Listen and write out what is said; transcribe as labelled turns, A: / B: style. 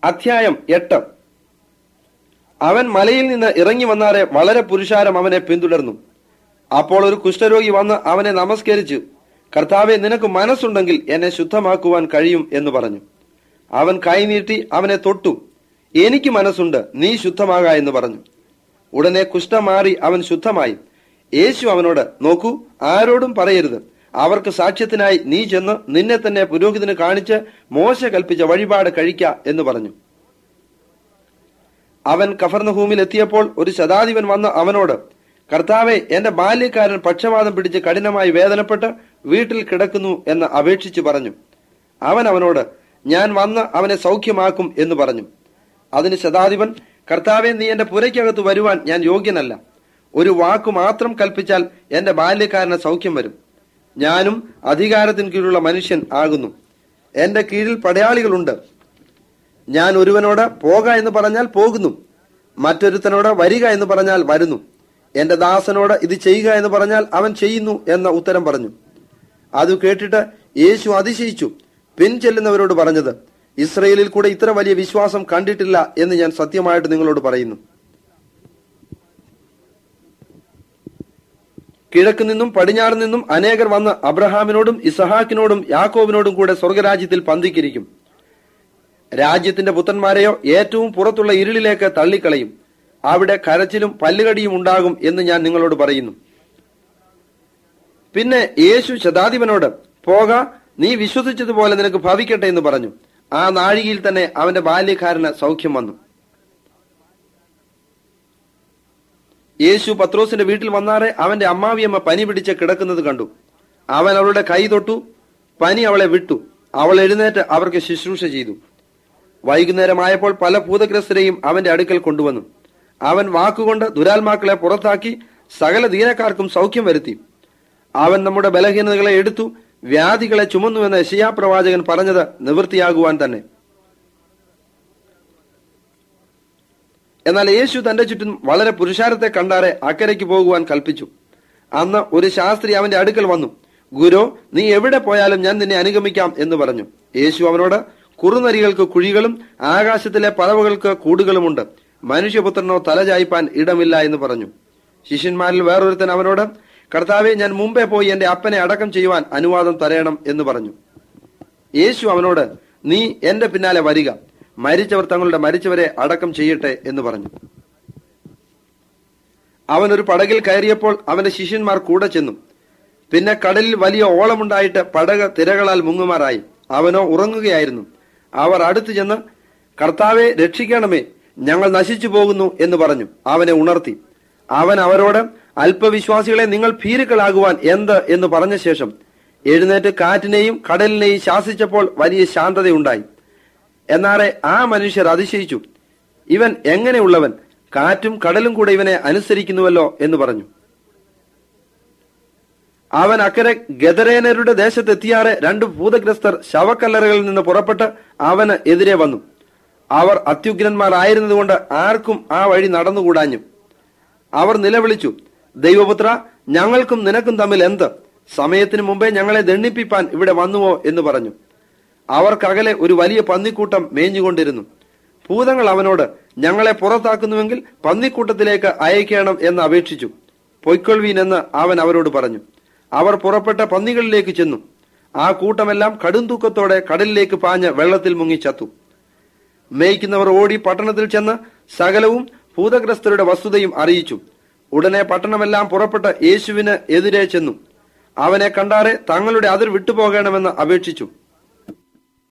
A: അധ്യായം എട്ട് അവൻ മലയിൽ നിന്ന് ഇറങ്ങി വന്നാറെ വളരെ പുരുഷാരം അവനെ പിന്തുടർന്നു അപ്പോൾ ഒരു കുഷ്ഠരോഗി വന്ന് അവനെ നമസ്കരിച്ചു കർത്താവെ നിനക്ക് മനസ്സുണ്ടെങ്കിൽ എന്നെ ശുദ്ധമാക്കുവാൻ കഴിയും എന്ന് പറഞ്ഞു അവൻ കൈനീട്ടി അവനെ തൊട്ടു എനിക്ക് മനസ്സുണ്ട് നീ ശുദ്ധമാക എന്ന് പറഞ്ഞു ഉടനെ കുഷ്ഠം മാറി അവൻ ശുദ്ധമായി യേശു അവനോട് നോക്കൂ ആരോടും പറയരുത് അവർക്ക് സാക്ഷ്യത്തിനായി നീ ചെന്ന് നിന്നെ തന്നെ പുരോഹിതന് കാണിച്ച് മോശ കൽപ്പിച്ച വഴിപാട് കഴിക്ക എന്ന് പറഞ്ഞു അവൻ കഫർണഹൂമിൽ എത്തിയപ്പോൾ ഒരു ശതാധിപൻ വന്ന് അവനോട് കർത്താവെ എന്റെ ബാല്യക്കാരൻ പക്ഷപാതം പിടിച്ച് കഠിനമായി വേദനപ്പെട്ട് വീട്ടിൽ കിടക്കുന്നു എന്ന് അപേക്ഷിച്ചു പറഞ്ഞു അവൻ അവനോട് ഞാൻ വന്ന് അവനെ സൗഖ്യമാക്കും എന്ന് പറഞ്ഞു അതിന് ശതാധിപൻ കർത്താവെ നീ എന്റെ പുരയ്ക്കകത്ത് വരുവാൻ ഞാൻ യോഗ്യനല്ല ഒരു വാക്കു മാത്രം കൽപ്പിച്ചാൽ എന്റെ ബാല്യക്കാരന് സൗഖ്യം വരും ഞാനും അധികാരത്തിന് കീഴിലുള്ള മനുഷ്യൻ ആകുന്നു എന്റെ കീഴിൽ പടയാളികളുണ്ട് ഞാൻ ഒരുവനോട് പോക എന്ന് പറഞ്ഞാൽ പോകുന്നു മറ്റൊരുത്തനോട് വരിക എന്ന് പറഞ്ഞാൽ വരുന്നു എന്റെ ദാസനോട് ഇത് ചെയ്യുക എന്ന് പറഞ്ഞാൽ അവൻ ചെയ്യുന്നു എന്ന ഉത്തരം പറഞ്ഞു അത് കേട്ടിട്ട് യേശു അതിശയിച്ചു പിൻചെല്ലുന്നവരോട് പറഞ്ഞത് ഇസ്രയേലിൽ കൂടെ ഇത്ര വലിയ വിശ്വാസം കണ്ടിട്ടില്ല എന്ന് ഞാൻ സത്യമായിട്ട് നിങ്ങളോട് പറയുന്നു കിഴക്ക് നിന്നും പടിഞ്ഞാറ് നിന്നും അനേകർ വന്ന് അബ്രഹാമിനോടും ഇസഹാക്കിനോടും യാക്കോബിനോടും കൂടെ സ്വർഗരാജ്യത്തിൽ പന്തിക്കിരിക്കും രാജ്യത്തിന്റെ പുത്രന്മാരെയോ ഏറ്റവും പുറത്തുള്ള ഇരുളിലേക്ക് തള്ളിക്കളയും അവിടെ കരച്ചിലും പല്ലുകടിയും ഉണ്ടാകും എന്ന് ഞാൻ നിങ്ങളോട് പറയുന്നു പിന്നെ യേശു ശതാധിപനോട് പോക നീ വിശ്വസിച്ചതുപോലെ നിനക്ക് ഭവിക്കട്ടെ എന്ന് പറഞ്ഞു ആ നാഴികയിൽ തന്നെ അവന്റെ ബാല്യക്കാരന് സൗഖ്യം വന്നു യേശു പത്രോസിന്റെ വീട്ടിൽ വന്നാറെ അവന്റെ അമ്മാവിയമ്മ പനി പിടിച്ച് കിടക്കുന്നത് കണ്ടു അവൻ അവളുടെ കൈ തൊട്ടു പനി അവളെ വിട്ടു അവൾ എഴുന്നേറ്റ് അവർക്ക് ശുശ്രൂഷ ചെയ്തു വൈകുന്നേരമായപ്പോൾ പല ഭൂതഗ്രസ്തരെയും അവന്റെ അടുക്കൽ കൊണ്ടുവന്നു അവൻ വാക്കുകൊണ്ട് ദുരാത്മാക്കളെ പുറത്താക്കി സകല ദീനക്കാർക്കും സൗഖ്യം വരുത്തി അവൻ നമ്മുടെ ബലഹീനതകളെ എടുത്തു വ്യാധികളെ ചുമന്നുവെന്ന് യശയാ പ്രവാചകൻ പറഞ്ഞത് നിവൃത്തിയാകുവാൻ തന്നെ എന്നാൽ യേശു തന്റെ ചുറ്റും വളരെ പുരുഷാരത്തെ കണ്ടാറെ അക്കരയ്ക്ക് പോകുവാൻ കൽപ്പിച്ചു അന്ന് ഒരു ശാസ്ത്രി അവന്റെ അടുക്കൽ വന്നു ഗുരു നീ എവിടെ പോയാലും ഞാൻ നിന്നെ അനുഗമിക്കാം എന്ന് പറഞ്ഞു യേശു അവനോട് കുറുനരികൾക്ക് കുഴികളും ആകാശത്തിലെ പറവകൾക്ക് കൂടുകളുമുണ്ട് മനുഷ്യപുത്രനോ തലചായ്പാൻ ഇടമില്ല എന്ന് പറഞ്ഞു ശിഷ്യന്മാരിൽ വേറൊരുത്തൻ അവനോട് കർത്താവെ ഞാൻ മുമ്പേ പോയി എന്റെ അപ്പനെ അടക്കം ചെയ്യുവാൻ അനുവാദം തരയണം എന്ന് പറഞ്ഞു യേശു അവനോട് നീ എന്റെ പിന്നാലെ വരിക മരിച്ചവർ തങ്ങളുടെ മരിച്ചവരെ അടക്കം ചെയ്യട്ടെ എന്ന് പറഞ്ഞു അവൻ ഒരു പടകിൽ കയറിയപ്പോൾ അവന്റെ ശിഷ്യന്മാർ കൂടെ ചെന്നു പിന്നെ കടലിൽ വലിയ ഓളമുണ്ടായിട്ട് പടക് തിരകളാൽ മുങ്ങുമാറായി അവനോ ഉറങ്ങുകയായിരുന്നു അവർ അടുത്തു ചെന്ന് കർത്താവെ രക്ഷിക്കണമേ ഞങ്ങൾ നശിച്ചു പോകുന്നു എന്ന് പറഞ്ഞു അവനെ ഉണർത്തി അവൻ അവരോട് അല്പവിശ്വാസികളെ നിങ്ങൾ ഭീരുക്കളാകുവാൻ എന്ത് എന്ന് പറഞ്ഞ ശേഷം എഴുന്നേറ്റ് കാറ്റിനെയും കടലിനെയും ശാസിച്ചപ്പോൾ വലിയ ശാന്തതയുണ്ടായി എന്നാറെ ആ മനുഷ്യർ അതിശയിച്ചു ഇവൻ എങ്ങനെയുള്ളവൻ കാറ്റും കടലും കൂടെ ഇവനെ അനുസരിക്കുന്നുവല്ലോ എന്ന് പറഞ്ഞു അവൻ അക്കരെ ഗദരേനരുടെ ദേശത്തെത്തിയാറെ രണ്ട് ഭൂതഗ്രസ്തർ ശവക്കല്ലറകളിൽ നിന്ന് പുറപ്പെട്ട് അവന് എതിരെ വന്നു അവർ അത്യുഗ്രന്മാരായിരുന്നതുകൊണ്ട് ആർക്കും ആ വഴി നടന്നുകൂടാഞ്ഞു അവർ നിലവിളിച്ചു ദൈവപുത്ര ഞങ്ങൾക്കും നിനക്കും തമ്മിൽ എന്ത് സമയത്തിന് മുമ്പേ ഞങ്ങളെ ദണ്ണിപ്പിപ്പാൻ ഇവിടെ വന്നുവോ എന്ന് പറഞ്ഞു അവർക്കകലെ ഒരു വലിയ പന്നിക്കൂട്ടം മേഞ്ഞുകൊണ്ടിരുന്നു ഭൂതങ്ങൾ അവനോട് ഞങ്ങളെ പുറത്താക്കുന്നുവെങ്കിൽ പന്നിക്കൂട്ടത്തിലേക്ക് അയക്കണം എന്ന് അപേക്ഷിച്ചു പൊയ്ക്കൊള്ളുവീൻ എന്ന് അവൻ അവരോട് പറഞ്ഞു അവർ പുറപ്പെട്ട പന്നികളിലേക്ക് ചെന്നു ആ കൂട്ടമെല്ലാം കടുംതൂക്കത്തോടെ കടലിലേക്ക് പാഞ്ഞ് വെള്ളത്തിൽ മുങ്ങി ചത്തു മേയ്ക്കുന്നവർ ഓടി പട്ടണത്തിൽ ചെന്ന് സകലവും ഭൂതഗ്രസ്തരുടെ വസ്തുതയും അറിയിച്ചു ഉടനെ പട്ടണമെല്ലാം പുറപ്പെട്ട് യേശുവിന് എതിരെ ചെന്നു അവനെ കണ്ടാറെ തങ്ങളുടെ അതിർ വിട്ടുപോകണമെന്ന് അപേക്ഷിച്ചു